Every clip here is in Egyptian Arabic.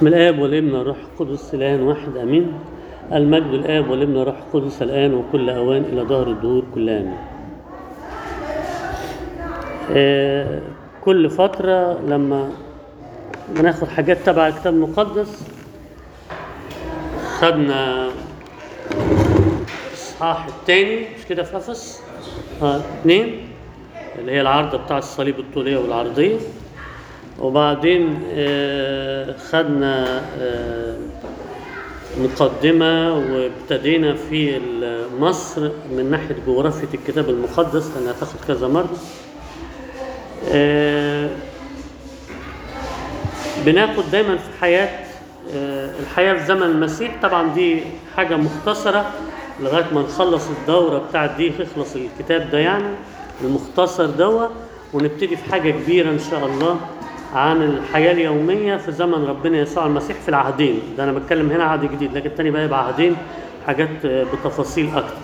بسم الآب والابن والروح القدس الآن واحد آمين المجد الآب والابن والروح القدس الآن وكل أوان إلى دهر الدهور كلها آمين آه، كل فترة لما بناخد حاجات تبع الكتاب المقدس خدنا الإصحاح الثاني مش كده في أفس؟ اه اثنين اللي هي العارضة بتاع الصليب الطولية والعرضية وبعدين آه، خدنا آه، مقدمة وابتدينا في مصر من ناحية جغرافية الكتاب المقدس لأنها هتاخد كذا مرة آه، بناخد دايما في حياة آه، الحياة في زمن المسيح طبعا دي حاجة مختصرة لغاية ما نخلص الدورة بتاعت دي يخلص الكتاب ده يعني المختصر دوا ونبتدي في حاجة كبيرة إن شاء الله عن الحياة اليومية في زمن ربنا يسوع المسيح في العهدين ده أنا بتكلم هنا عهد جديد لكن التاني بقى يبقى عهدين حاجات آه، بتفاصيل أكتر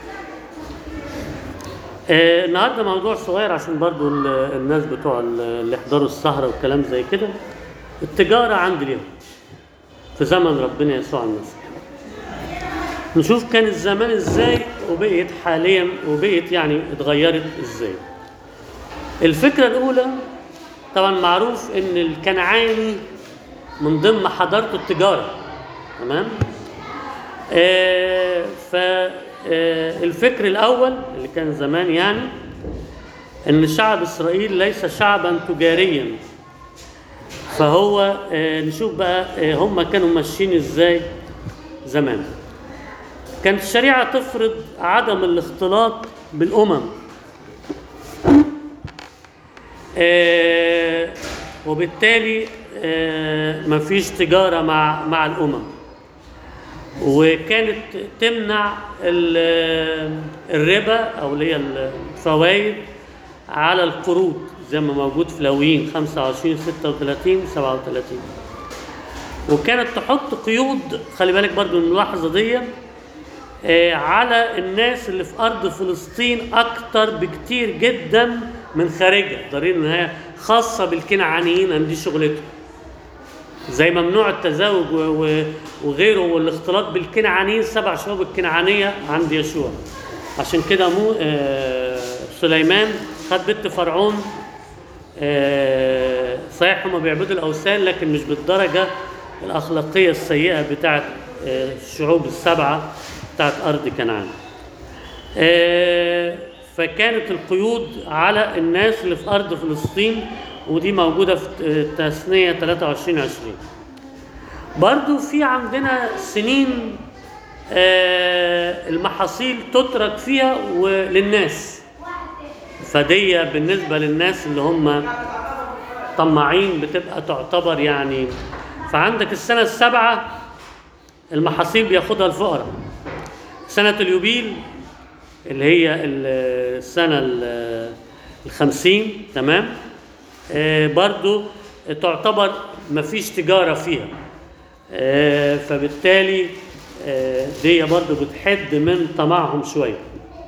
آه، النهارده موضوع صغير عشان برضو ال- الناس بتوع ال- اللي يحضروا السهرة والكلام زي كده التجارة عند اليهود في زمن ربنا يسوع المسيح نشوف كان الزمان ازاي وبقيت حاليا وبقيت يعني اتغيرت ازاي الفكرة الأولى طبعا معروف إن الكنعاني من ضمن حضارته التجارة تمام آه فالفكر الأول اللي كان زمان يعني إن شعب إسرائيل ليس شعبا تجاريا فهو آه نشوف بقى آه هم كانوا ماشيين إزاي زمان كانت الشريعة تفرض عدم الاختلاط بالأمم آه، وبالتالي آه، مفيش تجارة مع مع الأمم وكانت تمنع ال- الربا أو اللي هي الفوائد على القروض زي ما موجود في لاويين 25 36 37 وكانت تحط قيود خلي بالك برضو من اللحظة دي آه، على الناس اللي في ارض فلسطين اكتر بكتير جدا من خارجها ضروري ان هي خاصه بالكنعانيين ان دي شغلتهم زي ممنوع التزاوج و- و- وغيره والاختلاط بالكنعانيين سبع شعوب الكنعانيه عند يشوع عشان كده مو آه، سليمان خد بنت فرعون آه، صحيح هم بيعبدوا الاوثان لكن مش بالدرجه الاخلاقيه السيئه بتاعت آه، الشعوب السبعه بتاعت ارض كنعان آه، فكانت القيود على الناس اللي في ارض فلسطين ودي موجوده في آه، تثنيه 23 20 برضو في عندنا سنين آه، المحاصيل تترك فيها وللناس فدي بالنسبة للناس اللي هم طماعين بتبقى تعتبر يعني فعندك السنة السابعة المحاصيل بياخدها الفقراء سنة اليوبيل اللي هي ال- السنة ال- الخمسين تمام آه، برضو تعتبر مفيش تجارة فيها آه، فبالتالي آه، دي برضو بتحد من طمعهم شوية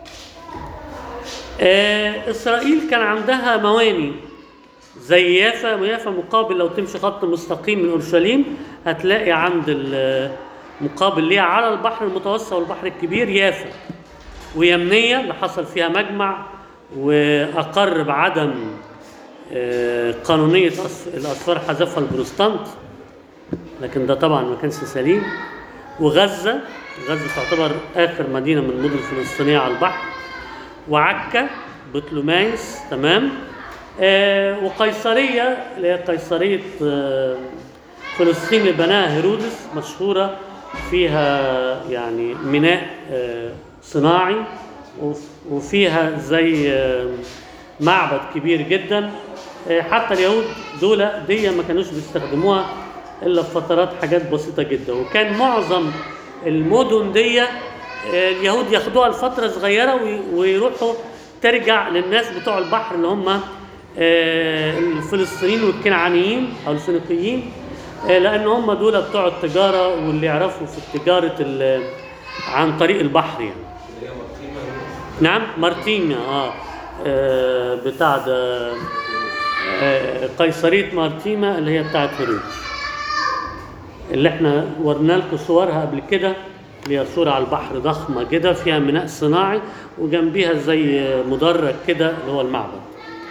آه، إسرائيل كان عندها مواني زي يافا ويافا مقابل لو تمشي خط مستقيم من أورشليم هتلاقي عند ال- مقابل ليها على البحر المتوسط والبحر الكبير يافا ويمنية اللي حصل فيها مجمع وأقر بعدم آه، قانونية أص- الأسفار حذفها البروتستانت لكن ده طبعا ما كانش سليم وغزة غزة تعتبر آخر مدينة من المدن الفلسطينية على البحر وعكا بطلمايس تمام آه وقيصرية اللي هي قيصرية آه فلسطين اللي بناها هيرودس مشهورة فيها يعني ميناء آه صناعي وف- وفيها زي آه معبد كبير جدا آه حتى اليهود دول دي ما كانوش بيستخدموها الا في فترات حاجات بسيطه جدا وكان معظم المدن دي آه، اليهود ياخدوها لفتره صغيره وي- ويروحوا ترجع للناس بتوع البحر اللي هم آه، الفلسطينيين والكنعانيين او الفينيقيين آه، لان هم دول بتوع التجاره واللي يعرفوا في تجاره ال- عن طريق البحر يعني نعم مارتينا اه, آه بتاع ده آه قيصريه مارتيما اللي هي بتاعت هيرودس اللي احنا ورنا لكم صورها قبل كده اللي هي صورة على البحر ضخمة كده فيها ميناء صناعي وجنبيها زي مدرج كده اللي هو المعبد.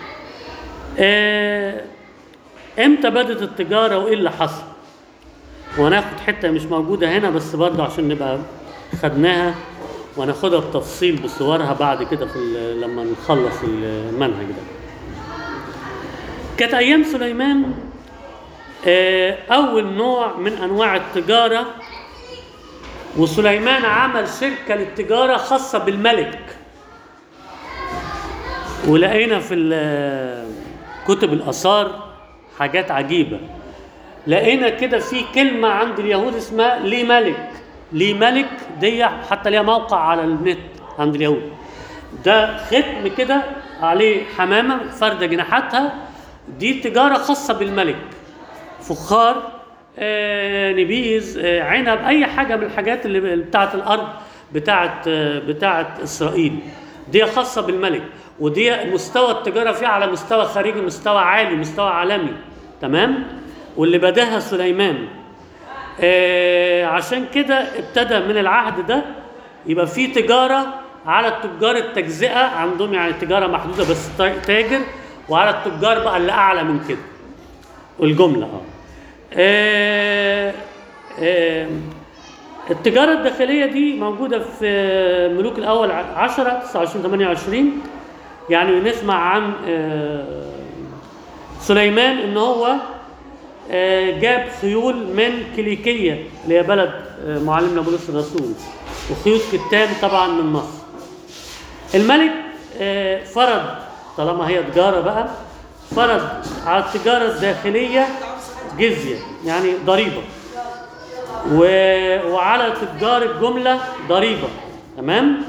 آه، امتى بدت التجارة وايه اللي حصل؟ وهناخد حتة مش موجودة هنا بس برضه عشان نبقى خدناها وهناخدها بتفصيل بصورها بعد كده في ال- لما نخلص المنهج ده. كانت أيام سليمان آه، أول نوع من أنواع التجارة وسليمان عمل شركة للتجارة خاصة بالملك ولقينا في ال- كتب الآثار حاجات عجيبة لقينا كده في كلمة عند اليهود اسمها لي ملك لي ملك دي حتى ليها موقع على النت عند اليهود ده ختم كده عليه حمامة فردة جناحاتها دي تجارة خاصة بالملك فخار آه، نبيذ آه، عنب اي حاجه من الحاجات اللي بتاعه الارض بتاعه آه، بتاعه اسرائيل دي خاصه بالملك ودي مستوى التجاره فيها على مستوى خارجي مستوى عالي مستوى عالمي تمام واللي بداها سليمان آه، عشان كده ابتدى من العهد ده يبقى في تجاره على التجار التجزئه عندهم يعني تجاره محدوده بس تا- تاجر وعلى التجار بقى اللي اعلى من كده والجملة اه آه، آه، التجارة الداخلية دي موجودة في ملوك الأول 10 29 28 يعني نسمع عن آه، سليمان إن هو آه، جاب خيول من كيليكية اللي هي بلد آه، معلمنا بولس الرسول وخيوط كتان طبعا من مصر الملك آه، فرض طالما هي تجارة بقى فرض على التجارة الداخلية جزية يعني ضريبة و... وعلى تجار الجملة ضريبة تمام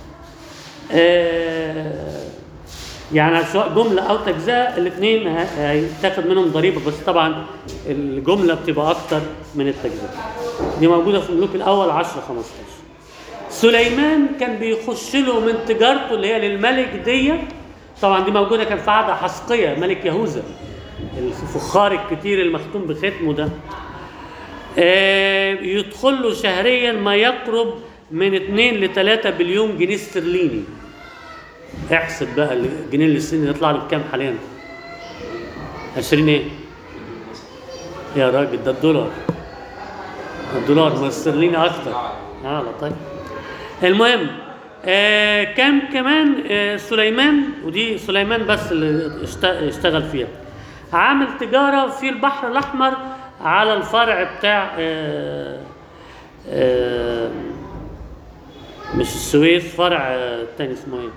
آه يعني سواء جملة أو تجزئة الاثنين ه- هيتاخد منهم ضريبة بس طبعا الجملة بتبقى أكتر من التجزئة دي موجودة في الملوك الأول 10 15 سليمان كان بيخش له من تجارته اللي هي للملك دي طبعا دي موجوده كان في عهد حسقيه ملك يهوذا الفخار الكتير المختوم بختمه ده آه، يدخل له شهريا ما يقرب من 2 ل 3 بليون جنيه استرليني احسب بقى الجنيه الاسترليني يطلع له بكام حاليا 20 ايه يا راجل ده الدولار الدولار ما الاسترليني اكتر اه لا طيب المهم آه كان كمان آه سليمان ودي سليمان بس اللي اشت- اشتغل فيها عامل تجارة في البحر الأحمر على الفرع بتاع آه آه مش السويس فرع آه، التاني اسمه ايه؟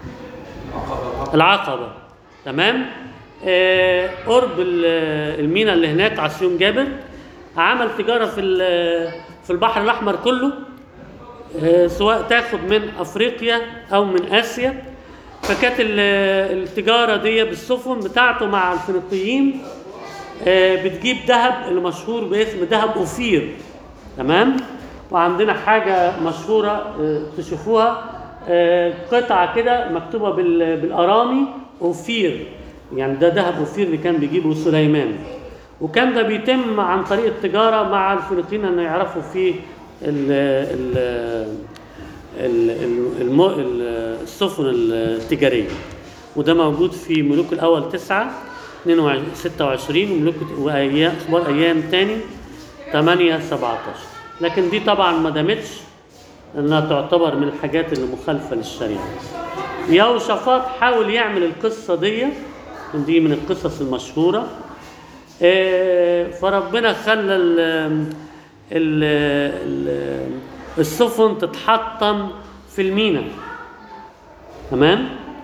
العقبة تمام آه، قرب ال- المينا اللي هناك عسيون جابر عمل تجارة في ال- في البحر الأحمر كله آه، سواء تاخد من أفريقيا أو من آسيا فكانت ال- التجارة دي بالسفن بتاعته مع الفينيقيين آه، بتجيب ذهب اللي مشهور باسم ذهب أوفير تمام وعندنا حاجة مشهورة آه، تشوفوها آه، قطعة كده مكتوبة بال- بالأرامي أوفير يعني ده ذهب أوفير اللي كان بيجيبه سليمان وكان ده بيتم عن طريق التجارة مع الفينيقيين انه يعرفوا فيه ال ال ال- ال- الم- ال- السفن التجارية وده موجود في ملوك الأول تسعة 22 26 وملوك وأيام أخبار أيام تاني 8 17 لكن دي طبعا ما دامتش انها تعتبر من الحاجات اللي مخالفه للشريعه. يهوشافاط حاول يعمل القصه دي دي من القصص المشهوره آه، فربنا خلى ال ال ال السفن تتحطم في المينا تمام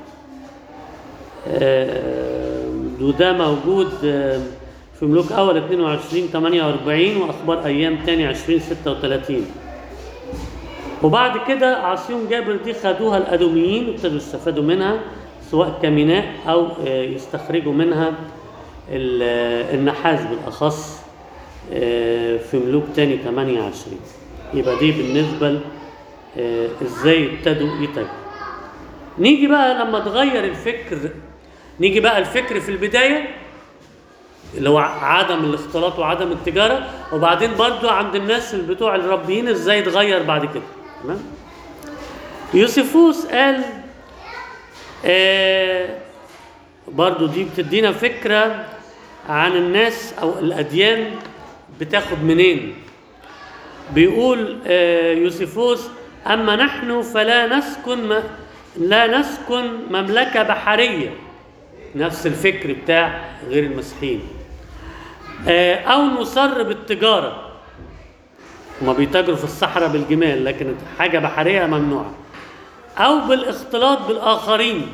آه، وده موجود آه، في ملوك اول 22 48 واخبار ايام تاني 20 36 وبعد كده عصيون جابر دي خدوها الادوميين وابتدوا يستفادوا منها سواء كميناء او آه، يستخرجوا منها ال- آه، النحاس بالاخص آه، في ملوك تاني 28 يبقى دي بالنسبه ل- آه، ازاي ابتدوا يتاجروا نيجي بقى لما تغير الفكر نيجي بقى الفكر في البدايه اللي هو عدم الاختلاط وعدم التجاره وبعدين برضو عند الناس اللي بتوع الربيين ازاي اتغير بعد كده تمام يوسفوس قال آه برضو دي بتدينا فكره عن الناس او الاديان بتاخد منين بيقول آه، يوسفوس أما نحن فلا نسكن م... لا نسكن مملكة بحرية نفس الفكر بتاع غير المسيحيين آه، أو نصر بالتجارة هما بيتاجروا في الصحراء بالجمال لكن حاجة بحرية ممنوعة أو بالاختلاط بالآخرين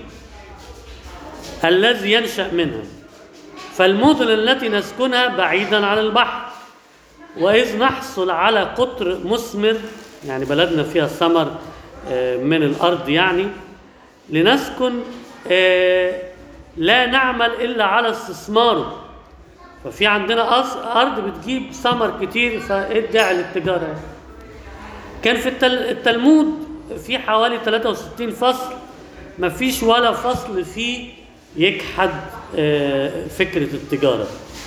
الذي ينشأ منها فالمدن التي نسكنها بعيدا عن البحر وإذ نحصل على قطر مثمر يعني بلدنا فيها ثمر آه، من الأرض يعني لنسكن آه، لا نعمل إلا على استثماره ففي عندنا أص- أرض بتجيب ثمر كتير فادعي للتجارة يعني. كان في التل... التلمود في حوالي 63 فصل ما فيش ولا فصل فيه يجحد آه، فكرة التجارة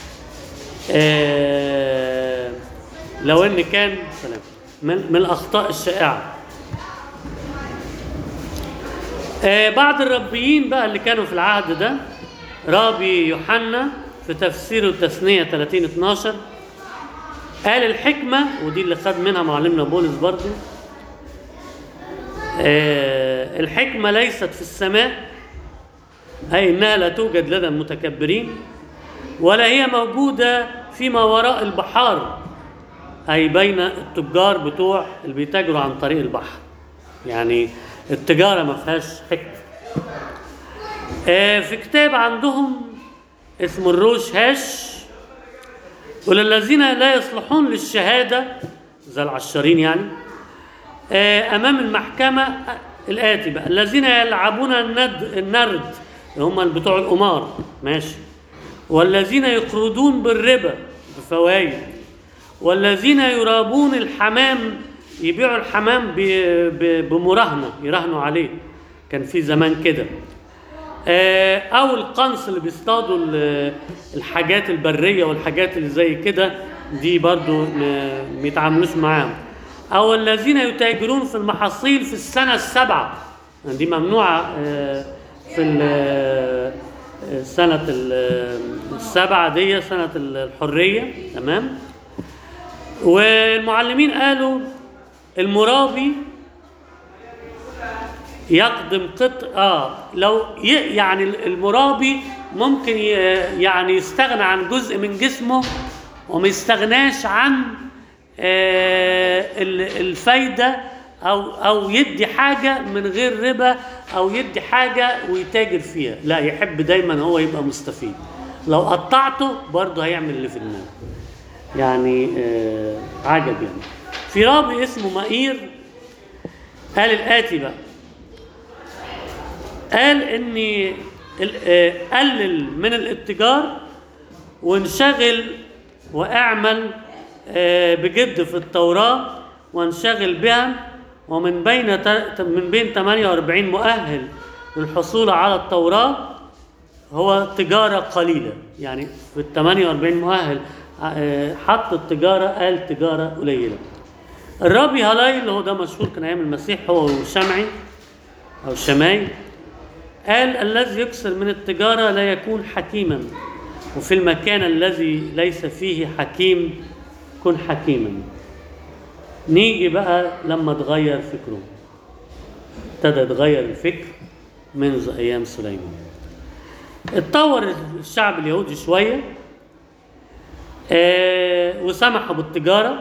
آه، لو ان كان سلام من, من الاخطاء الشائعه آه، بعض الربيين بقى اللي كانوا في العهد ده رابي يوحنا في تفسيره التثنية 30 12 قال الحكمة ودي اللي خد منها معلمنا بولس برضو آه، الحكمة ليست في السماء أي إنها لا توجد لدى المتكبرين ولا هي موجودة فيما وراء البحار أي بين التجار بتوع اللي بيتاجروا عن طريق البحر يعني التجارة ما فيهاش حكمة آه، في كتاب عندهم اسمه الروش هاش وللذين لا يصلحون للشهادة زي العشارين يعني آه، أمام المحكمة آه، الآتي بقى الذين يلعبون الند النرد اللي هم بتوع القمار ماشي والذين يقرضون بالربا بفوائد والذين يرابون الحمام يبيعوا الحمام ب- ب- بمراهنة يراهنوا عليه كان في زمان كده آه، او القنص اللي بيصطادوا ال- الحاجات البريه والحاجات اللي زي كده دي برضو ما ما يتعاملوش معاهم او الذين يتاجرون في المحاصيل في السنه السابعه دي ممنوعه آه، في ال- آه، سنه ال- السابعه دي سنه الحريه تمام والمعلمين قالوا المرابي يقدم قط اه لو ي... يعني المرابي ممكن ي... يعني يستغنى عن جزء من جسمه وما يستغناش عن آه ال- الفايده او او يدي حاجه من غير ربا او يدي حاجه ويتاجر فيها لا يحب دايما هو يبقى مستفيد لو قطعته برضه هيعمل اللي في دماغه يعني آه عجب يعني في رابي اسمه مائير قال الآتي بقى قال ان ال- آه، قلل من الاتجار وانشغل واعمل آه، بجد في التوراة وانشغل بها ومن بين ت- من بين 48 مؤهل للحصول على التوراة هو تجارة قليلة يعني في ال 48 مؤهل آه، حط التجارة قال تجارة قليلة الرابي هالاي اللي هو ده مشهور كان ايام المسيح هو والشمعي او شماي قال الذي يكثر من التجارة لا يكون حكيما وفي المكان الذي ليس فيه حكيم كن حكيما نيجي بقى لما تغير فكره ابتدى يتغير الفكر منذ ايام سليمان اتطور الشعب اليهودي شويه آه وسمحوا بالتجاره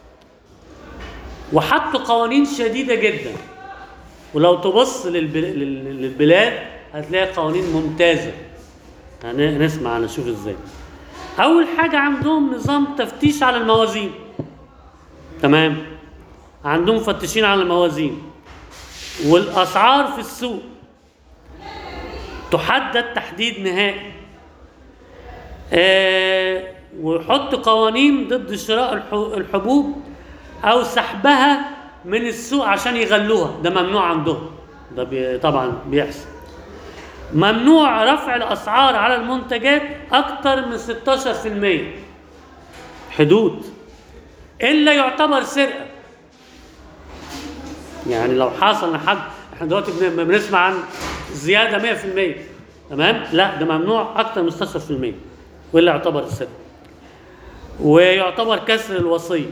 وحطوا قوانين شديده جدا ولو تبص للب- لل- للبلاد هتلاقي قوانين ممتازه هن- هنسمع هنشوف ازاي اول حاجه عندهم نظام تفتيش على الموازين تمام عندهم مفتشين على الموازين والاسعار في السوق تحدد تحديد نهائي آه ويحط قوانين ضد شراء الح- الحبوب او سحبها من السوق عشان يغلوها ده ممنوع عندهم ده بي طبعا بيحصل ممنوع رفع الاسعار على المنتجات اكتر من 16% حدود الا يعتبر سرقه يعني لو حصل لحد احنا دلوقتي بن- بنسمع عن زياده 100% تمام لا ده ممنوع اكتر من 16% والا يعتبر السرقه ويعتبر كسر الوصيه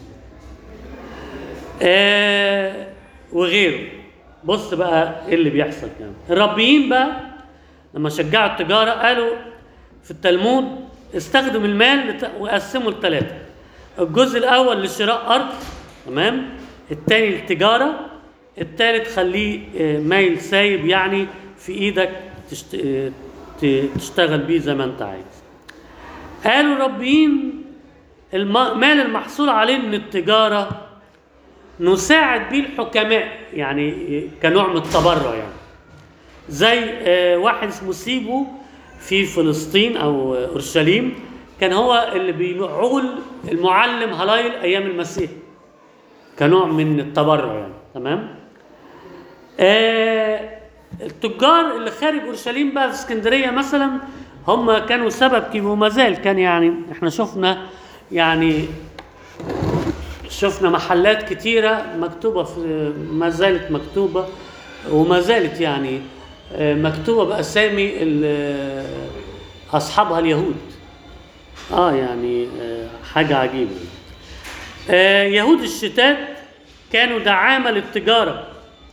آه وغيره بص بقى ايه اللي بيحصل كمان الربيين بقى لما شجعوا التجاره قالوا في التلمود استخدم المال لت- وقسمه لثلاثه الجزء الاول لشراء ارض تمام الثاني للتجاره الثالث خليه آه، مايل سايب يعني في ايدك تشت... آه، ت- تشتغل بيه زي ما انت عايز قالوا الربيين المال المحصول عليه من التجاره نساعد بيه الحكماء يعني كنوع من التبرع يعني زي آه، واحد اسمه سيبو في فلسطين او آه، اورشليم كان هو اللي بيعول المعلم هلايل ايام المسيح كنوع من التبرع يعني تمام آه التجار اللي خارج اورشليم بقى في اسكندريه مثلا هم كانوا سبب كبير وما زال كان يعني احنا شفنا يعني شفنا محلات كتيرة مكتوبة في ما زالت مكتوبة وما زالت يعني آه، مكتوبة بأسامي ال- أصحابها اليهود اه يعني آه، حاجة عجيبة آه، يهود الشتات كانوا دعامة للتجارة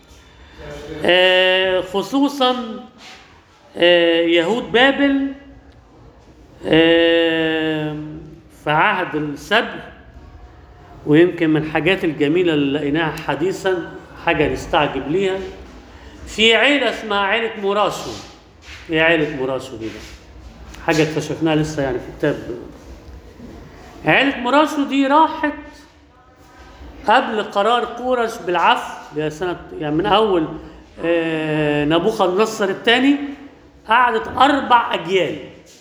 آه، خصوصا آه، يهود بابل آه، في عهد السبي ويمكن من الحاجات الجميلة اللي لقيناها حديثا حاجة نستعجب ليها في عيلة اسمها عيلة مراشو ايه عيلة مراشو دي بقى حاجة اكتشفناها لسه يعني في كتاب عيلة مراشو دي راحت قبل قرار قورش بالعفو اللي هي سنة يعني من أول آه، نبوخذ نصر الثاني قعدت أربع أجيال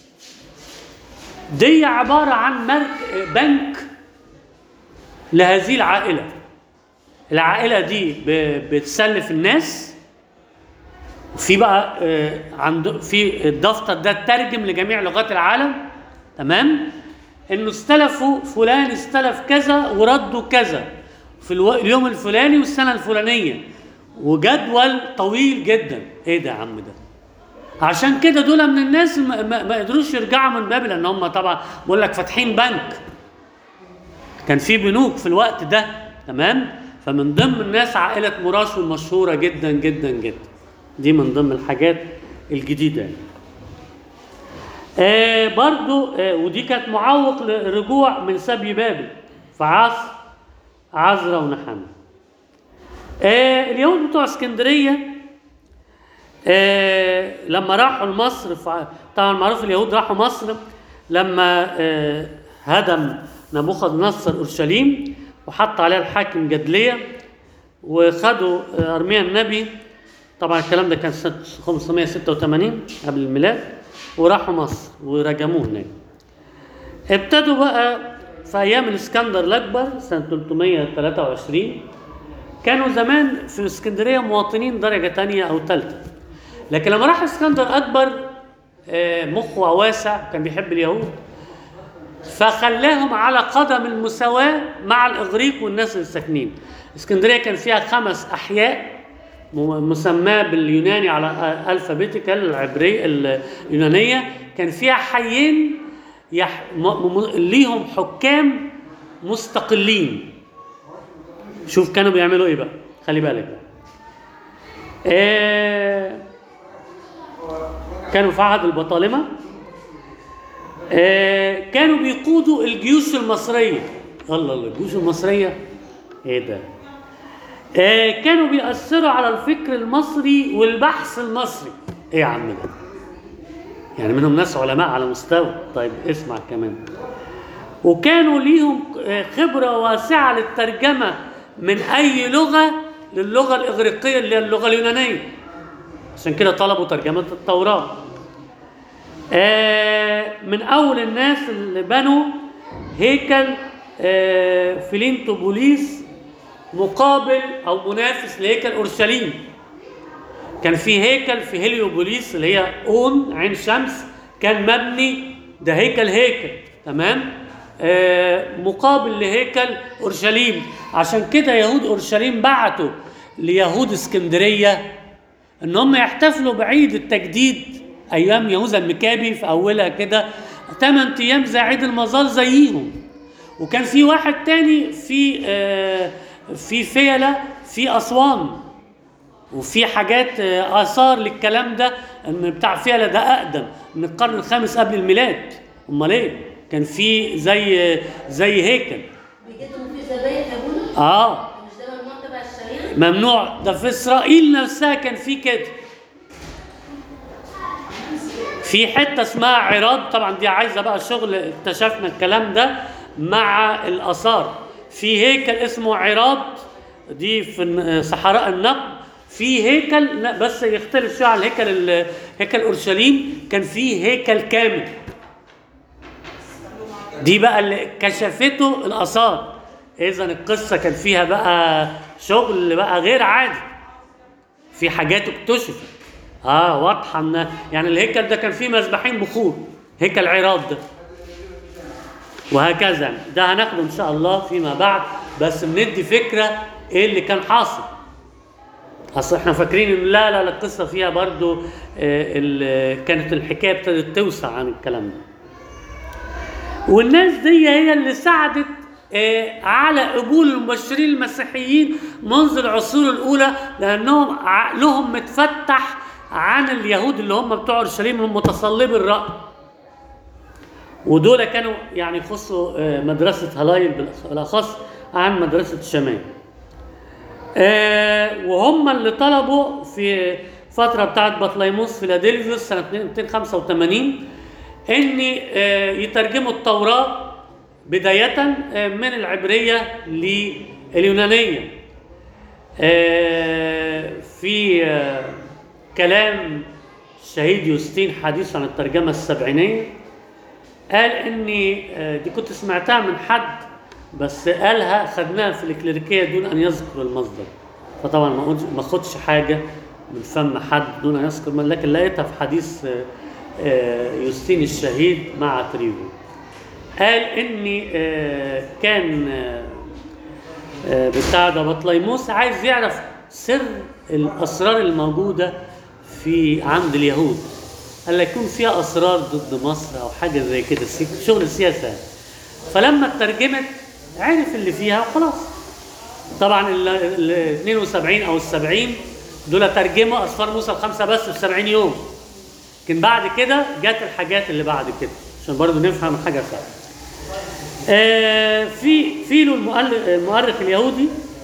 دي عبارة عن مرك بنك لهذه العائلة العائلة دي ب- بتسلف الناس في بقى آه، عند في الدفتر ده اترجم لجميع لغات العالم تمام انه استلفوا فلان استلف كذا وردوا كذا في الو... اليوم الفلاني والسنه الفلانيه وجدول طويل جدا ايه ده يا عم ده عشان كده دول من الناس ما, ما, ما قدروش يرجعوا من بابل لان هم طبعا بقول لك فاتحين بنك كان في بنوك في الوقت ده تمام فمن ضمن الناس عائله مراشو المشهوره جدا جدا جدا دي من ضمن الحاجات الجديده يعني. آه برضو آه ودي كانت معوق للرجوع من سبي بابل في عصر عزرا ونحامة آه اليهود بتوع اسكندرية آه لما راحوا لمصر في- طبعا معروف اليهود راحوا مصر لما آه هدم نبوخذ نصر اورشليم وحط عليها الحاكم جدليه وخدوا آه، ارميا النبي طبعا الكلام ده كان سنه 586 قبل الميلاد وراحوا مصر ورجموه هناك ابتدوا بقى في ايام الاسكندر الاكبر سنه 323 كانوا زمان في اسكندريه مواطنين درجه تانية او ثالثه لكن لما راح اسكندر اكبر آه، مخه واسع كان بيحب اليهود فخلاهم على قدم المساواة مع الإغريق والناس اللي ساكنين اسكندرية كان فيها خمس أحياء م- مسماة باليوناني على الفابيتيكال العبرية اليونانية كان فيها حيين يح... م... م... ليهم حكام مستقلين شوف كانوا بيعملوا ايه بقى خلي بالك بقى آه... كانوا في عهد البطالمه آه، كانوا بيقودوا الجيوش المصرية الله الله الجيوش المصرية ايه ده آه، كانوا بيأثروا على الفكر المصري والبحث المصري ايه يا عم ده يعني منهم ناس علماء على مستوى طيب اسمع كمان وكانوا ليهم آه، خبرة واسعة للترجمة من أي لغة للغة الإغريقية اللي هي اللغة اليونانية عشان كده طلبوا ترجمة التوراة آه، من اول الناس اللي بنوا هيكل آه، فيلينتوبوليس مقابل او منافس لهيكل اورشليم كان في هيكل في هيليوبوليس اللي هي اون عين شمس كان مبني ده هيكل هيكل تمام آه مقابل لهيكل اورشليم عشان كده يهود اورشليم بعتوا ليهود اسكندريه ان هم يحتفلوا بعيد التجديد ايام يهوذا المكابي في اولها كده 8 ايام زي عيد المظال زيهم وكان في واحد تاني في آه في فيلة في اسوان وفي حاجات آه، اثار للكلام ده ان بتاع فيلة ده اقدم من القرن الخامس قبل الميلاد امال ايه كان في زي زي هيكل بيجدوا في ذبايح يا ابونا اه مش ده ممنوع تبع الشريعه ممنوع ده في اسرائيل نفسها كان في كده في حته اسمها عراض طبعا دي عايزه بقى شغل اكتشفنا الكلام ده مع الاثار في هيكل اسمه عراض دي في الن- صحراء النقب في هيكل لا بس يختلف شويه عن الهيكل ال- هيكل اورشليم كان في هيكل كامل دي بقى اللي كشفته الاثار اذا القصه كان فيها بقى شغل بقى غير عادي في حاجات اكتشفت اه واضحه ان يعني الهيكل ده كان فيه مذبحين بخور هيكل عراض ده وهكذا يعني. ده هناخده ان شاء الله فيما بعد بس بندي فكره ايه اللي كان حاصل اصل احنا فاكرين ان لا لا لا القصه فيها برضو آه ال- كانت الحكايه ابتدت توسع عن الكلام ده والناس دي هي اللي ساعدت آه، على قبول المبشرين المسيحيين منذ العصور الاولى لانهم عقلهم متفتح عن اليهود اللي هم بتوع اورشليم المتصلبي الراي ودول كانوا يعني يخصوا آه، مدرسه هلايل بالأخ- بالاخص عن مدرسه شمال آه، وهم اللي طلبوا في فتره بتاعت بطليموس فيلادلفيوس سنه 285 ان آه، يترجموا التوراه بدايه آه، من العبريه لليونانيه آه، في آه، كلام الشهيد يوستين حديث عن الترجمه السبعينيه قال اني آه، دي كنت سمعتها من حد بس قالها خدناها في الكليريكيه دون ان يذكر المصدر فطبعا ما أقولش- ما اخدش حاجه من فم حد دون ان يذكر من لكن لقيتها في حديث آه، آه، يوستين الشهيد مع تريفو قال اني آه، كان آه، آه، بتاع ده بطليموس عايز يعرف سر الاسرار الموجوده في عند اليهود قال لك يكون فيها اسرار ضد مصر او حاجه زي كده سي- شغل سياسه فلما اترجمت عرف اللي فيها وخلاص طبعا ال ال 72 او ال 70 دول ترجموا اسفار موسى الخمسه بس في 70 يوم لكن بعد كده جت الحاجات اللي بعد كده عشان برضو نفهم حاجه سهله آه في فيلو المؤلف المؤرخ اليهودي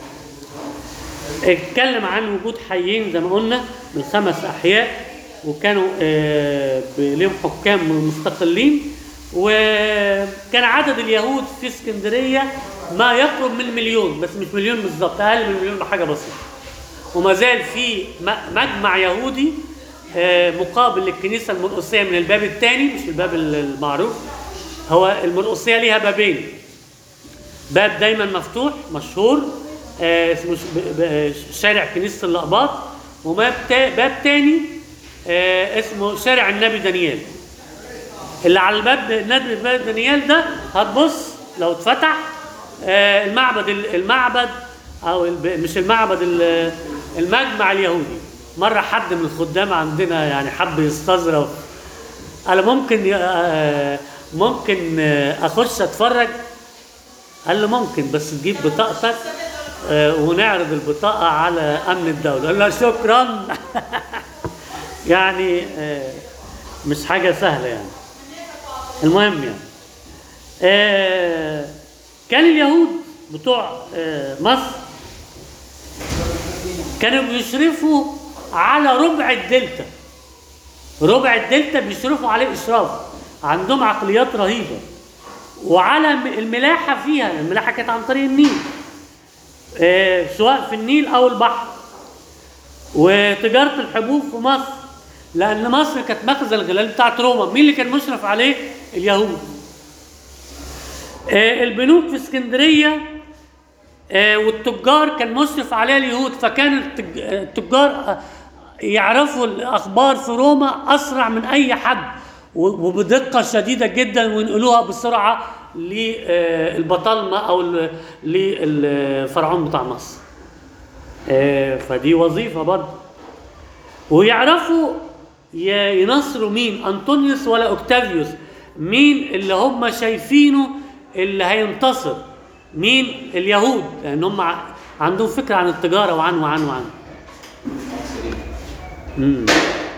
اتكلم عن وجود حيين زي ما قلنا من خمس احياء وكانوا آه ب- ليهم حكام مستقلين وكان عدد اليهود في اسكندريه ما يقرب من مليون بس مش مليون بالظبط اقل من مليون بحاجه بسيطه وما زال في م- مجمع يهودي آه، مقابل للكنيسه المرقسيه من الباب الثاني مش الباب المعروف هو المرقسيه ليها بابين باب دايما مفتوح مشهور آه، اسمه ش- ب- ب- شارع كنيسه اللقباط وباب تا- باب تاني آه، اسمه شارع النبي دانيال اللي على الباب نادي باب دانيال ده هتبص لو اتفتح آه، المعبد المعبد او الب- مش المعبد ال- المجمع اليهودي مره حد من الخدام عندنا يعني حب يستظرف قال ممكن ي- آه، ممكن آه، اخش اتفرج قال له ممكن بس تجيب بطاقتك آه، ونعرض البطاقه على امن الدوله قال له شكرا يعني آه، مش حاجه سهله يعني المهم يعني آه كان اليهود بتوع آه مصر كانوا بيشرفوا على ربع الدلتا ربع الدلتا بيشرفوا عليه اشراف عندهم عقليات رهيبه وعلى م- الملاحه فيها الملاحه كانت عن طريق النيل آه سواء في النيل او البحر وتجاره الحبوب في مصر لان مصر كانت مخزن الغلال بتاعت روما مين اللي كان مشرف عليه اليهود آه، البنوك في اسكندريه آه، والتجار كان مشرف عليها اليهود فكان التج- آه، التجار آه، يعرفوا الاخبار في روما اسرع من اي حد و- وبدقه شديده جدا وينقلوها بسرعه للبطالمه او ل- للفرعون بتاع مصر آه، فدي وظيفه برضه ويعرفوا ي- ينصروا مين انطونيوس ولا اوكتافيوس مين اللي هم شايفينه اللي هينتصر مين اليهود لان هم ع- عندهم فكره عن التجاره وعن وعن وعن مم.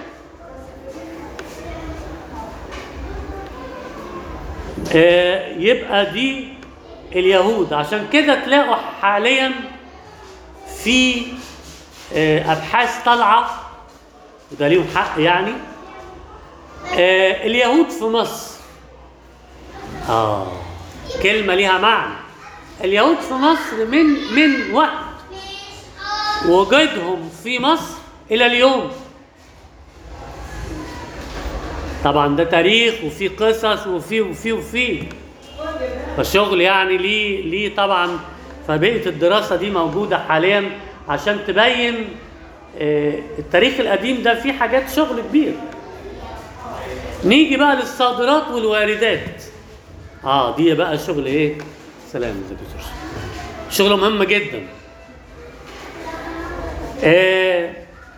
آه، يبقى دي اليهود عشان كده تلاقوا حاليا في آه، ابحاث طالعه وده ليهم حق يعني آه، اليهود في مصر اه كلمه ليها معنى اليهود في مصر من من وقت وجودهم في مصر الى اليوم طبعا ده تاريخ وفي قصص وفي وفي وفي فالشغل يعني ليه ليه طبعا فبيئه الدراسه دي موجوده حاليا عشان تبين آه، التاريخ القديم ده فيه حاجات شغل كبير نيجي بقى للصادرات والواردات اه دي بقى شغل ايه سلام يا دكتور شغل مهم جدا آه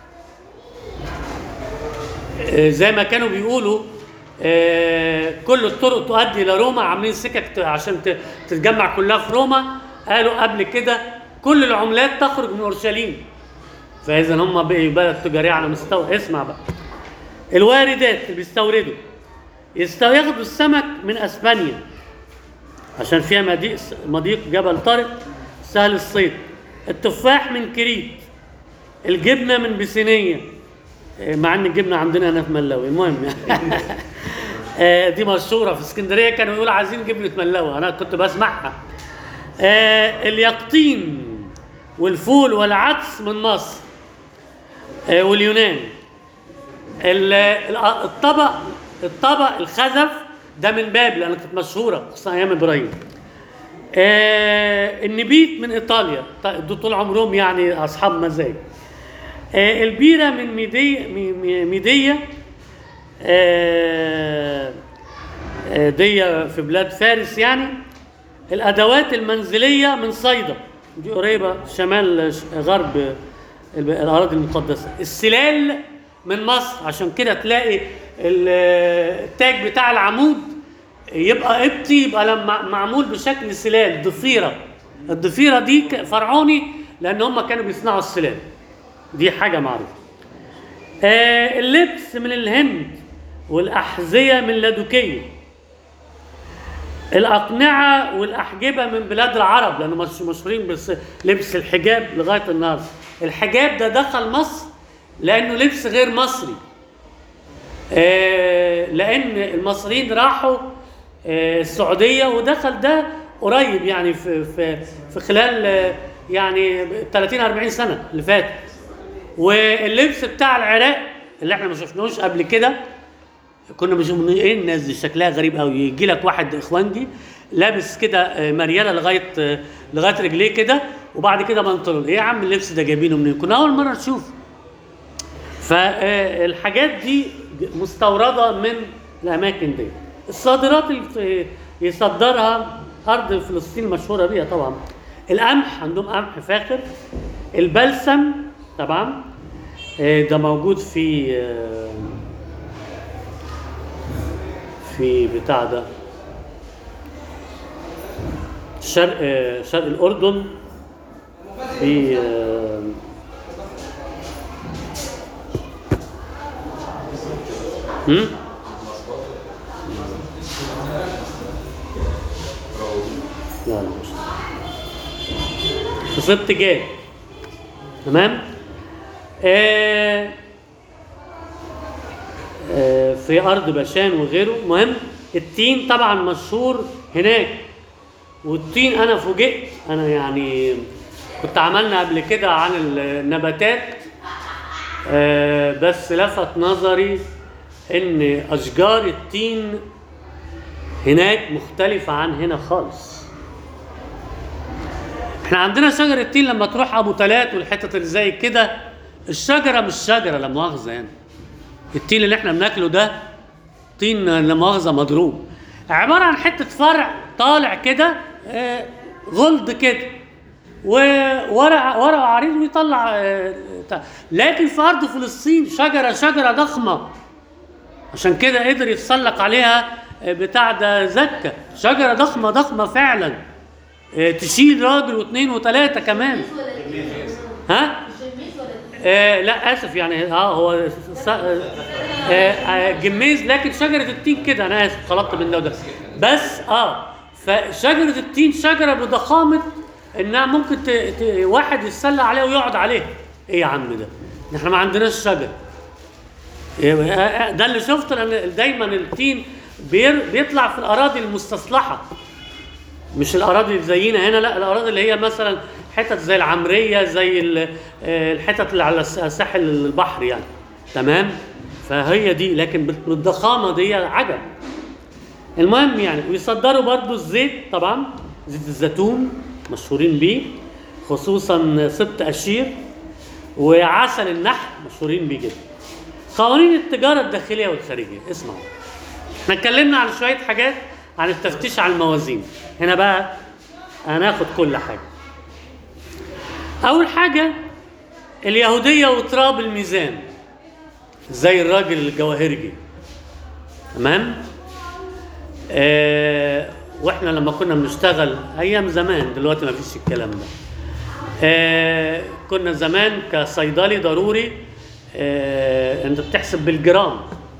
آه، زي ما كانوا بيقولوا آه، كل الطرق تؤدي الى روما عاملين سكك ت- عشان ت- تتجمع كلها في روما قالوا قبل كده كل العملات تخرج من اورشليم فاذا هم بقوا بلد تجاريه على مستوى اسمع بقى الواردات اللي بيستوردوا يستو ياخدوا السمك من اسبانيا عشان فيها مضيق مضيق جبل طارق سهل الصيد التفاح من كريت الجبنه من بسينيه إيه، مع ان الجبنه عندنا هنا في ملاوي المهم يعني آه، دي مشهوره في اسكندريه كانوا يقولوا عايزين جبنه ملاوي انا كنت بسمعها آه، اليقطين والفول والعدس من مصر آه، واليونان ال- ال- الطبق الطبق الخزف ده من بابل لان كانت مشهوره خصوصا ايام ابراهيم آه النبيت من ايطاليا ط- دول طول عمرهم يعني اصحاب مزاج آه البيره من ميديا مي- مي- ميديا آه آه، دي في بلاد فارس يعني الادوات المنزليه من صيدا دي قريبه شمال ش- غرب الب- الاراضي المقدسه السلال من مصر عشان كده تلاقي ال- التاج بتاع العمود يبقى قبطي يبقى لما معمول بشكل سلال ضفيره الضفيره دي ك- فرعوني لان هم كانوا بيصنعوا السلال دي حاجه معروفه آه اللبس من الهند والاحذيه من لادوكيه الأقنعة والأحجبة من بلاد العرب لأنه مش مشهورين بس لبس الحجاب لغاية النهاردة الحجاب ده دخل مصر لأنه لبس غير مصري آه، لأن المصريين راحوا آه، السعودية ودخل ده قريب يعني في في في خلال آه، يعني 30 40 سنة اللي فاتت واللبس بتاع العراق اللي احنا ما شفناهوش قبل كده كنا بنشوف ايه الناس دي شكلها غريب قوي يجي لك واحد اخوانجي لابس كده آه، مرياله لغايه آه، لغايه رجليه كده وبعد كده بنطلون ايه يا عم اللبس ده جايبينه منين كنا اول مره نشوف فالحاجات دي مستورده من الاماكن دي الصادرات اللي يصدرها ارض فلسطين مشهوره بيها طبعا القمح عندهم قمح فاخر البلسم طبعا آه، ده موجود في آه، في بتاع ده شرق آه، شرق الاردن في آه، هم؟ لا لا مش في سبط جاد تمام آه آه في ارض باشان وغيره مهم التين طبعا مشهور هناك والتين انا فوجئت انا يعني كنت عملنا قبل كده عن النباتات آه بس لفت نظري ان اشجار التين هناك مختلفة عن هنا خالص احنا عندنا شجر التين لما تروح ابو تلات والحتت اللي زي كده الشجره مش شجره لا مؤاخذه يعني التين اللي احنا بناكله ده طين لا مؤاخذه مضروب عباره عن حته فرع طالع كده آه، غلد كده وورق ورق عريض ويطلع آه، بتاع. لكن في ارض فلسطين شجره شجره ضخمه عشان كده قدر يتسلق عليها آه، بتاع ده زكه شجره ضخمه ضخمه فعلا آه، تشيل راجل واثنين وثلاثه كمان ها الجميز ولا آه لا اسف يعني اه هو س- آه آه جميز لكن شجره التين كده انا اسف خلطت بين ده وده بس اه فشجره التين شجره بضخامه انها ممكن ت... ت... واحد يتسلى عليها ويقعد عليها ايه يا عم ده احنا ما عندناش شجر إيه، آه، آه، ده اللي شفته لان دايما التين بير... بيطلع في الاراضي المستصلحه مش الاراضي اللي زينا هنا لا الاراضي اللي هي مثلا حتت زي العمريه زي ال- آه، الحتت اللي على الس- ساحل البحر يعني تمام فهي دي لكن بال- بالضخامه دي عجب المهم يعني ويصدروا برضو الزيت طبعا زيت الزيتون مشهورين بيه خصوصا سبت اشير وعسل النحل مشهورين بيه جدا قوانين التجاره الداخليه والخارجيه اسمعوا احنا اتكلمنا عن شويه حاجات عن التفتيش على الموازين هنا بقى هناخد كل حاجه اول حاجه اليهوديه وتراب الميزان زي الراجل الجواهرجي تمام آه واحنا لما كنا بنشتغل ايام زمان دلوقتي ما فيش الكلام ده آه كنا زمان كصيدلي ضروري آه انت بتحسب بالجرام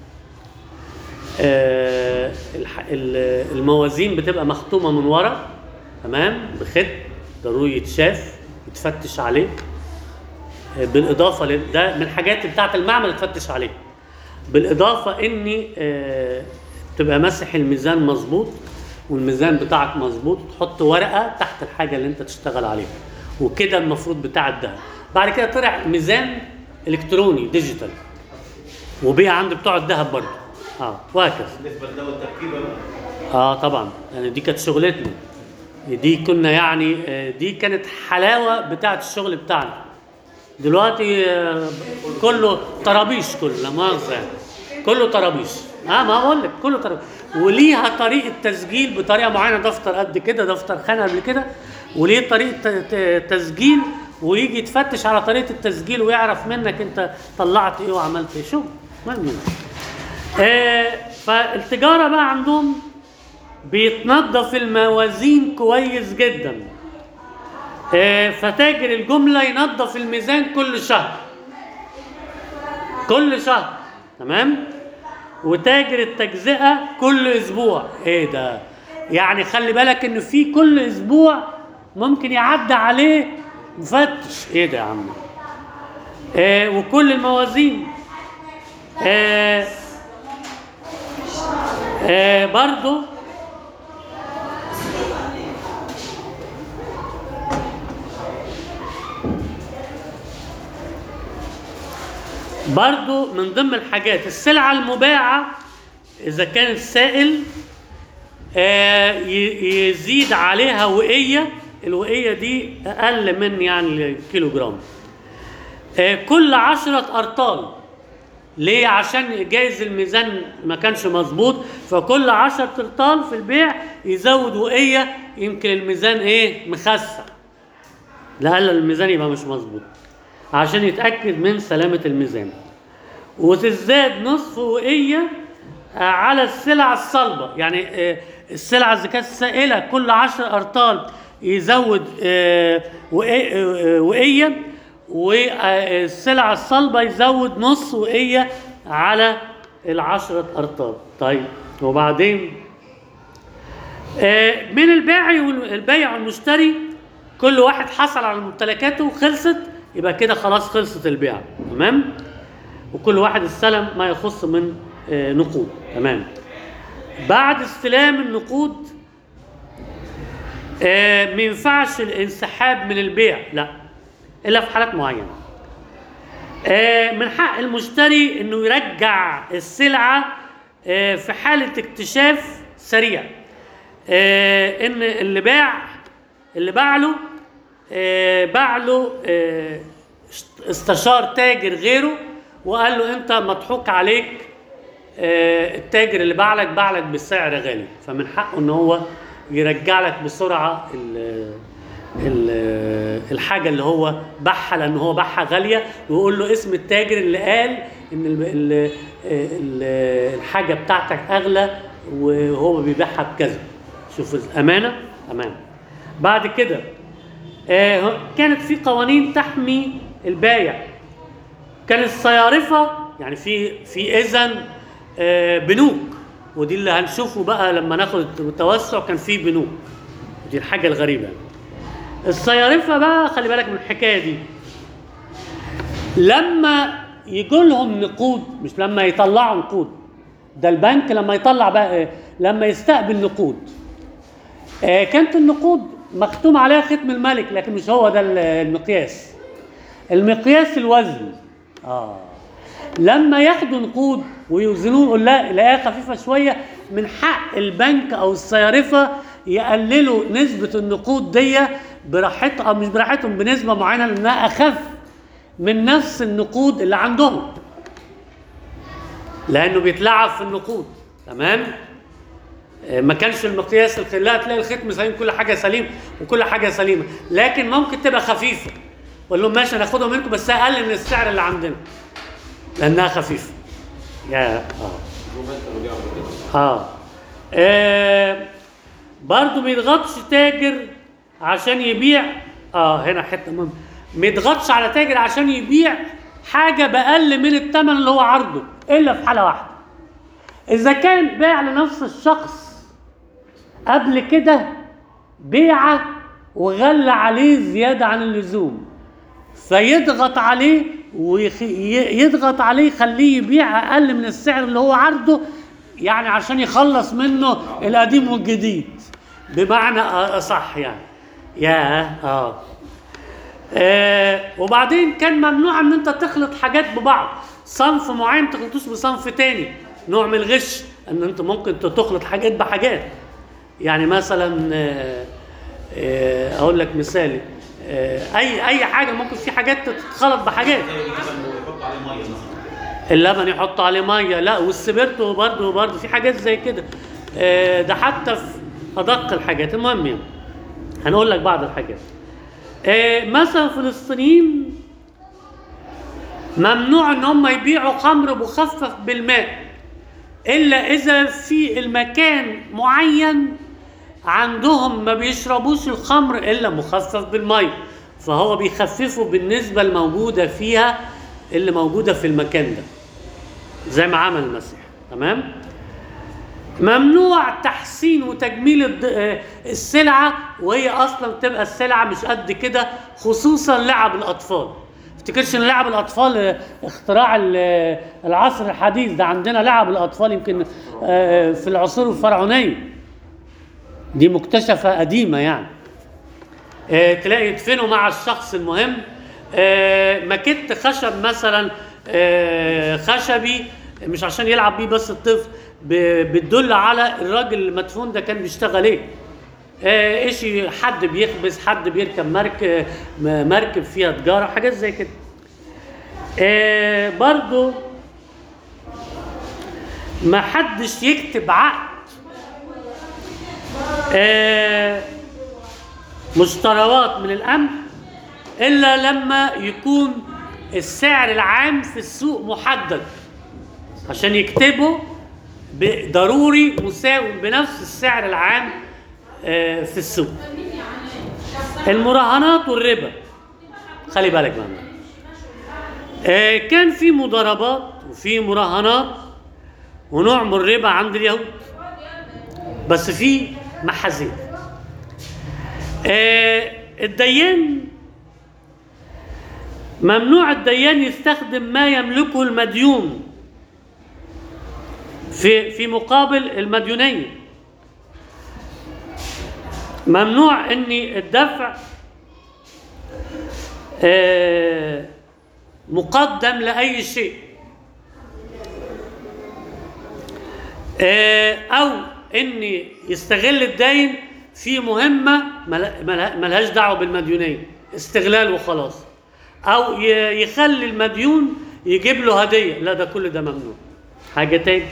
آه، الح- ال- الموازين بتبقى مختومه من ورا تمام بخط ضروري يتشاف يتفتش عليه آه، بالاضافه لل- ده من الحاجات بتاعه المعمل تفتش عليه بالاضافه اني آه، تبقى ماسح الميزان مظبوط والميزان بتاعك مظبوط تحط ورقه تحت الحاجه اللي انت تشتغل عليها وكده المفروض بتاع الدهب بعد كده طلع ميزان الكتروني ديجيتال وبيع عند بتوع الذهب برضه اه وهكذا بالنسبه لده والتركيبه بقى اه طبعا يعني دي كانت شغلتنا دي كنا يعني آه، دي كانت حلاوه بتاعه الشغل بتاعنا دلوقتي آه، كله طرابيش كله لا مؤاخذه يعني كله طرابيش اه ما بقول لك كله طرابيش وليها طريقه تسجيل بطريقه معينه دفتر قد كده دفتر خانه قبل كده وليه طريقه ت- ت- تسجيل ويجي يتفتش على طريقه التسجيل ويعرف منك انت طلعت ايه وعملت ايه شغل المهم يعني. آه فالتجاره بقى عندهم بيتنظف الموازين كويس جدا آه، فتاجر الجملة ينظف الميزان كل شهر كل شهر تمام وتاجر التجزئة كل أسبوع إيه ده يعني خلي بالك إن في كل أسبوع ممكن يعدي عليه مفتش إيه ده يا عم آه وكل الموازين آه آه برضو برضو من ضمن الحاجات السلعة المباعة إذا كانت سائل آه، ي- يزيد عليها وقية الوقية دي أقل من يعني كيلو جرام آه، كل عشرة أرطال ليه عشان جايز الميزان ما كانش مظبوط فكل عشرة أرطال في البيع يزود وقية يمكن الميزان إيه مخسر لألا الميزان يبقى مش مظبوط عشان يتأكد من سلامة الميزان وتزداد نصف وقية آه، على السلع الصلبة يعني آه، السلعة إذا كانت سائلة كل عشر أرطال يزود آه، وقي- آه، وقية والسلع الصلبة يزود نص وقية على العشرة أرطال طيب وبعدين آه، من البائع والبيع والمشتري كل واحد حصل على ممتلكاته وخلصت يبقى كده خلاص خلصت البيع تمام وكل واحد استلم ما يخص من آه، نقود تمام بعد استلام النقود آه، ما ينفعش الانسحاب من البيع لا الا في حالات معينه آه، من حق المشتري انه يرجع السلعه آه، في حاله اكتشاف سريع آه، ان اللي باع اللي باع له آه، باع له آه، استشار تاجر غيره وقال له انت مضحوك عليك آه، التاجر اللي باع لك باع لك بسعر غالي فمن حقه ان هو يرجع لك بسرعه ال ال الحاجه اللي هو باعها لان هو باعها غاليه ويقول له اسم التاجر اللي قال ان ال ال ال الحاجه بتاعتك اغلى وهو بيبيعها بكذا شوف الامانه امانه بعد كده آه، كانت في قوانين تحمي البايع كان الصيارفه يعني في في اذن آه، بنوك ودي اللي هنشوفه بقى لما ناخد التوسع كان في بنوك دي الحاجه الغريبه يعني. الصيارفه بقى خلي بالك من الحكايه دي لما يجوا لهم نقود مش لما يطلعوا نقود ده البنك لما يطلع بقى إيه؟ لما يستقبل نقود آه، كانت النقود مختوم عليها ختم الملك لكن مش هو ده ال- المقياس المقياس الوزن اه لما ياخدوا نقود ويوزنوه يقول لا لاقيها خفيفه شويه من حق البنك او الصيارفه يقللوا نسبه النقود دي براحتهم او مش براحتهم بنسبه معينه لانها اخف من نفس النقود اللي عندهم لانه بيتلعب في النقود تمام آه، ما كانش المقياس الخ- لا تلاقي الختم سليم كل حاجه سليم وكل حاجه سليمه لكن ممكن تبقى خفيفه قول لهم ماشي هناخدها منكم بس اقل من السعر اللي عندنا لانها خفيفه يا اه اه, آه. برضه ما يضغطش تاجر عشان يبيع اه هنا حته مهمه ما يضغطش على تاجر عشان يبيع حاجه باقل من الثمن اللي هو عرضه الا في حاله واحده اذا كان باع لنفس الشخص قبل كده بيعه وغلى عليه زياده عن اللزوم فيضغط عليه ويضغط عليه يخليه يبيع اقل من السعر اللي هو عرضه يعني عشان يخلص منه القديم والجديد بمعنى اصح يعني يا اه آه وبعدين كان ممنوع ان انت تخلط حاجات ببعض صنف معين ما تخلطوش بصنف تاني نوع من الغش ان انت ممكن تخلط حاجات بحاجات يعني مثلا آه آه اقول لك مثال آه اي اي حاجه ممكن في حاجات تتخلط بحاجات يحط عليه ميه مثلا اللبن يحط عليه ميه لا والسبرتو برضه برضه في حاجات زي كده آه، ده حتى في ادق الحاجات المهم يعني هنقول لك بعض الحاجات آه، مثلا الفلسطينيين ممنوع ان هم يبيعوا خمر مخفف بالماء الا اذا في المكان معين عندهم ما بيشربوش الخمر الا مخفف بالميه فهو بيخففه بالنسبه الموجوده فيها اللي موجوده في المكان ده زي ما عمل المسيح تمام ممنوع تحسين وتجميل الد- آه، السلعه وهي اصلا تبقى السلعه مش قد كده خصوصا لعب الاطفال افتكرش ان لعب الاطفال آه، اختراع ال- آه، العصر الحديث ده عندنا لعب الاطفال يمكن آه، في العصور الفرعونيه دي مكتشفه قديمه يعني آه، تلاقي يدفنوا مع الشخص المهم آه، ماكيت خشب مثلا آه، خشبي مش عشان يلعب بيه بس الطفل ب- بتدل على الراجل المدفون ده كان بيشتغل ايه آه، اشي حد بيخبز حد بيركب مركب مركب فيها تجاره حاجات زي كده آه، برضو ما حدش يكتب عقد آه، مشتريات من القمح الا لما يكون السعر العام في السوق محدد عشان يكتبه ب- ضروري مساوي بنفس السعر العام آه، في السوق المراهنات والربا خلي بالك بقى منها. آه، كان في مضاربات وفي مراهنات ونوع من الربا عند اليهود بس في محاذير آه، الديان ممنوع الديان يستخدم ما يملكه المديون في في مقابل المديونية ممنوع ان الدفع آه، مقدم لأي شيء آه، او ان يستغل الدين في مهمه مل- مل- ملهاش دعوه بالمديونيه استغلال وخلاص او ي- يخلي المديون يجيب له هديه لا ده كل ده ممنوع حاجه تاني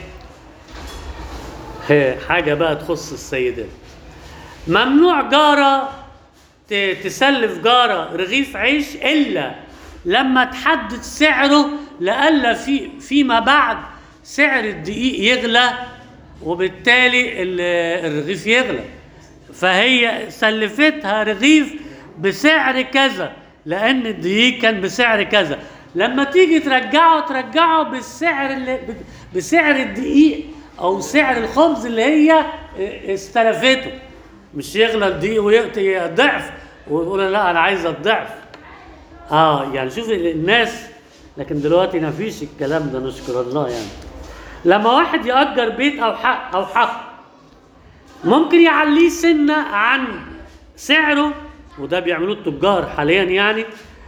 ها، حاجه بقى تخص السيدات ممنوع جاره ت- تسلف جاره رغيف عيش الا لما تحدد سعره لألا في فيما بعد سعر الدقيق يغلى وبالتالي ال- الرغيف يغلى فهي سلفتها رغيف بسعر كذا لان الدقيق كان بسعر كذا لما تيجي ترجعه ترجعه بالسعر اللي بسعر الدقيق او سعر الخبز اللي هي استلفته مش يغلى الدقيق ويأتي ضعف ويقول لا انا عايز الضعف اه يعني شوف الناس لكن دلوقتي ما فيش الكلام ده نشكر الله يعني لما واحد يأجر بيت او حق او حق ممكن يعليه سنة عن سعره وده بيعملوه التجار حاليا يعني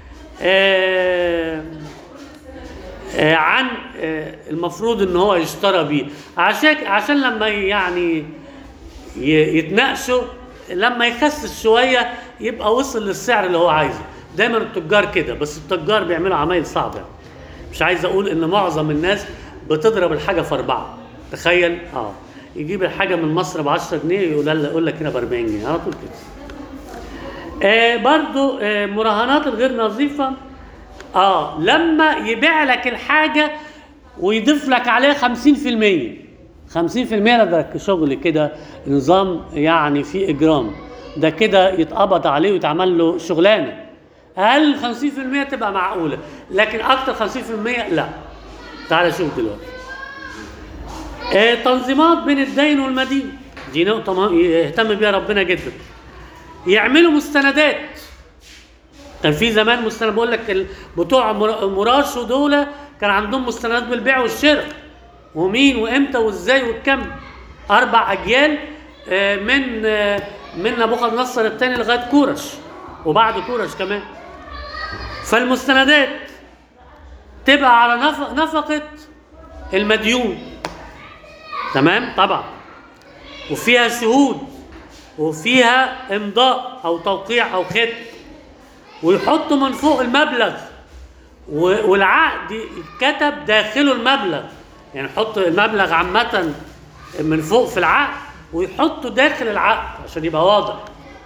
آه آه عن آه المفروض ان هو يشترى بيه عشان عشان لما يعني ي- يتناقشوا لما يخسس شويه يبقى وصل للسعر اللي هو عايزه دايما التجار كده بس التجار بيعملوا عمايل صعبه مش عايز اقول ان معظم الناس بتضرب الحاجه في اربعه تخيل اه يجيب الحاجه من مصر ب 10 جنيه يقول يقول لك هنا ب 40 جنيه على طول كده آه برضو آه مراهنات الغير نظيفة اه لما يبيع لك الحاجة ويضيف لك عليها 50% 50% ده ده شغل كده نظام يعني فيه اجرام ده كده يتقبض عليه ويتعمل له شغلانه اقل 50% تبقى معقوله لكن اكتر 50% لا تعال شوف دلوقتي آه تنظيمات بين الدين والمدين دي نقطه مه- يهتم بيها ربنا جدا يعملوا مستندات كان في زمان مستند بقول لك ال- بتوع مر- مراشو دول كان عندهم مستندات بالبيع والشراء ومين وامتى وازاي والكم اربع اجيال آه، من آه، من نبوخذ نصر الثاني لغايه كورش وبعد كورش كمان فالمستندات تبقى على نف- نفقه المديون تمام طبعا وفيها شهود وفيها امضاء او توقيع او ختم ويحطوا من فوق المبلغ و- والعقد يتكتب داخله المبلغ يعني يحط المبلغ عامة من فوق في العقد ويحطه داخل العقد عشان يبقى واضح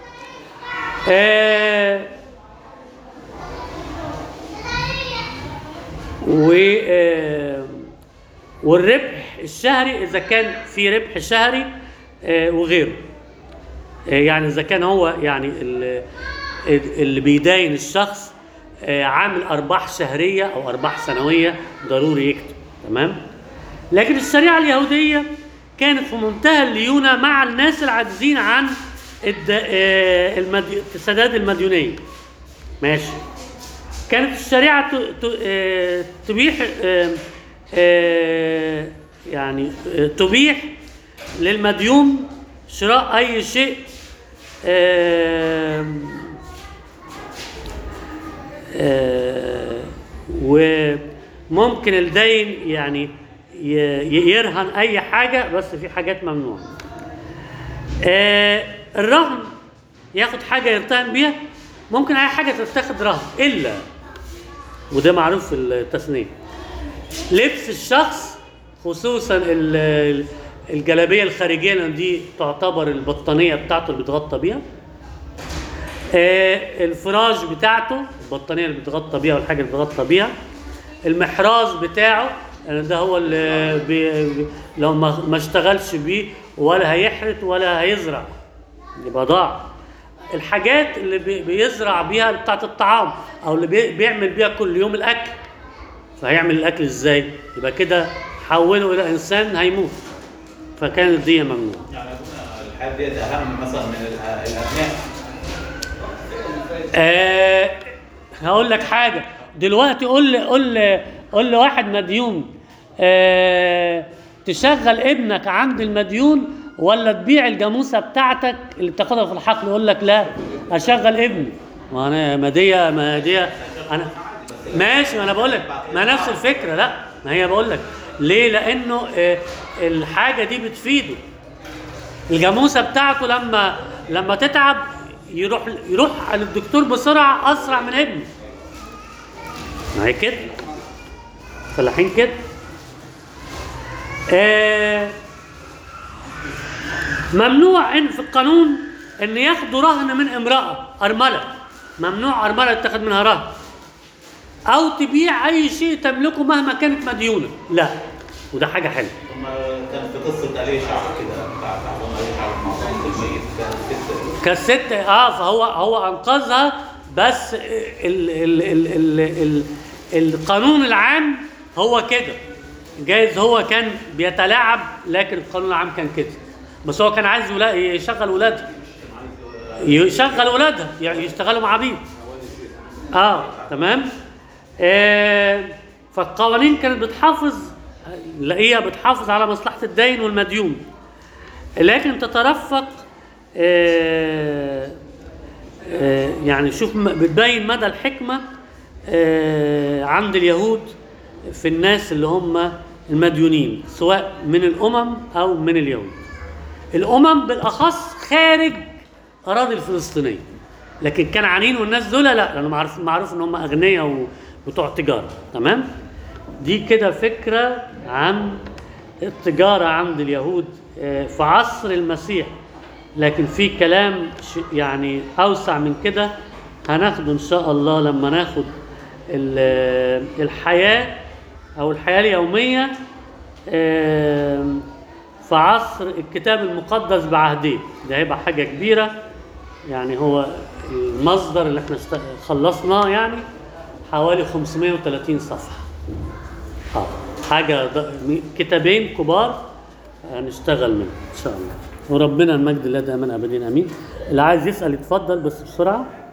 آه و آه والربح الشهري اذا كان في ربح شهري آه وغيره آه، يعني اذا كان هو يعني ال- اللي بيداين الشخص آه، عامل ارباح شهريه او ارباح سنويه ضروري يكتب تمام لكن الشريعه اليهوديه كانت في منتهى الليونه مع الناس العاجزين عن الد- آه، المدي- السداد المديونيه ماشي كانت الشريعه ت- ت- آه، تبيح آه، آه، يعني آه، تبيح للمديون شراء اي شيء آم، آه، وممكن الدين يعني ي- ي- يرهن اي حاجه بس في حاجات ممنوعه آه، الرهن ياخد حاجه يرتهن بيها ممكن اي حاجه تتاخد رهن الا وده معروف في التثنيه لبس الشخص خصوصا ال- الجلابيه الخارجيه لان دي تعتبر البطانيه بتاعته اللي بيتغطى بيها آه، الفراش بتاعته البطانيه اللي بيتغطى بيها والحاجه اللي بيتغطى بيها المحراز بتاعه يعني ده هو اللي بي بي- لو ما ما اشتغلش بيه ولا هيحرث ولا هيزرع يبقى ضاع الحاجات اللي بي- بيزرع بيها بتاعت الطعام او اللي بي- بيعمل بيها كل يوم الاكل فهيعمل الاكل ازاي يبقى كده حوله الى انسان هيموت فكانت دي ممنوع يعني أبونا الحياة ديت أهم مثلا من الأ- الأبناء آه هقول لك حاجه دلوقتي قول لي قول لي قول لواحد مديون آه تشغل ابنك عند المديون ولا تبيع الجاموسه بتاعتك اللي بتاخدها في الحقل يقول لك لا اشغل ابني ما انا ما دي ما دي انا ماشي ما انا بقول لك ما نفس الفكره لا ما هي بقول لك ليه لانه آه الحاجه دي بتفيده الجاموسه بتاعته لما لما تتعب يروح يروح على الدكتور بسرعه اسرع من ابنه ما هي كده فلاحين كده آه ممنوع ان في القانون ان ياخدوا رهن من امراه ارمله ممنوع ارمله يتاخد منها رهن او تبيع اي شيء تملكه مهما كانت مديونه لا وده حاجه حلوه ثم كان في قصه عليه شعر كده بتاع تعظيم عليه شعر مع الميت كان ست كالست اه فهو هو انقذها بس ال ال ال ال ال القانون العام هو كده جايز هو كان بيتلاعب لكن القانون العام كان كده بس هو كان عايز ولا يشغل ولادها يشغل ولادها يعني يشتغلوا مع عبيد اه تمام آه فالقوانين كانت بتحافظ هي بتحافظ على مصلحة الدين والمديون لكن تترفق آه آه يعني شوف م- بتبين مدى الحكمة آه عند اليهود في الناس اللي هم المديونين سواء من الأمم أو من اليهود الأمم بالأخص خارج أراضي الفلسطينية لكن كنعانيين والناس دول لا لأنه معروف معروف إن هم أغنياء و- وبتوع تجارة تمام دي كده فكرة عن التجارة عند اليهود آه، في عصر المسيح لكن في كلام ش- يعني أوسع من كده هناخده إن شاء الله لما ناخد ال- الحياة أو الحياة اليومية آم، في عصر الكتاب المقدس بعهديه ده هيبقى حاجة كبيرة يعني هو المصدر اللي احنا است- خلصناه يعني حوالي 530 صفحة اه حاجة ض- كتابين كبار هنشتغل منهم ان شاء الله وربنا المجد لله دائما ابدا امين اللي عايز يسال يتفضل بس بسرعه